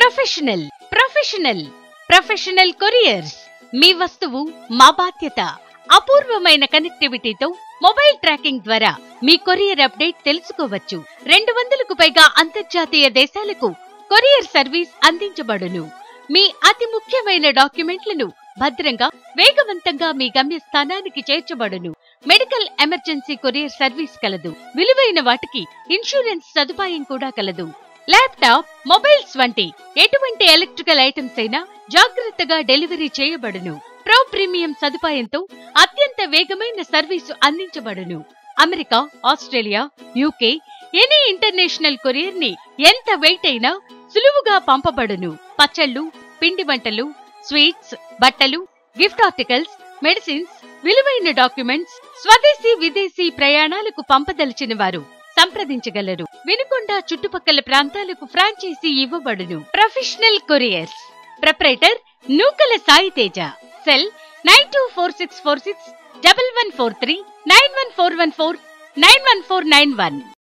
professional professional professional couriers మీ వస్తువు మా బాధ్యత అపూర్వమైన కనెక్టివిటీతో మొబైల్ ట్రాకింగ్ ద్వారా మీ కొరియర్ అప్డేట్ తెలుసుకోవచ్చు రెండు వందలకు పైగా అంతర్జాతీయ దేశాలకు కొరియర్ సర్వీస్ అందించబడును మీ అతి ముఖ్యమైన డాక్యుమెంట్లను భద్రంగా వేగవంతంగా మీ గమ్యస్థానానికి చేర్చబడును మెడికల్ ఎమర్జెన్సీ కొరియర్ సర్వీస్ కలదు విలువైన వాటికి ఇన్సూరెన్స్ సదుపాయం కూడా కలదు ల్యాప్టాప్ మొబైల్స్ వంటి ఎటువంటి ఎలక్ట్రికల్ ఐటమ్స్ అయినా జాగ్రత్తగా డెలివరీ చేయబడును ప్రో ప్రీమియం సదుపాయంతో అత్యంత వేగమైన సర్వీసు అందించబడును America Australia UK any international courier ని ఎంత వెయిట్ అయినా సులువుగా పంపబడును పచ్చళ్ళు పిండి వంటలు స్వీట్స్ బట్టలు గిఫ్ట్ ఆర్టికల్స్ మెడిసిన్స్ విలువైన డాక్యుమెంట్స్ స్వదేశీ విదేశీ ప్రయాణాలకు పంపదలిచిన వారు సంప్రదించగలరు వినుకొండ చుట్టుపక్కల ప్రాంతాలకు ఫ్రాంచైజీ ఇవ్వబడును professional couriers proprietor Nookala Sai Teja cell nine two four six four six double one four three nine one four one four nine one four nine one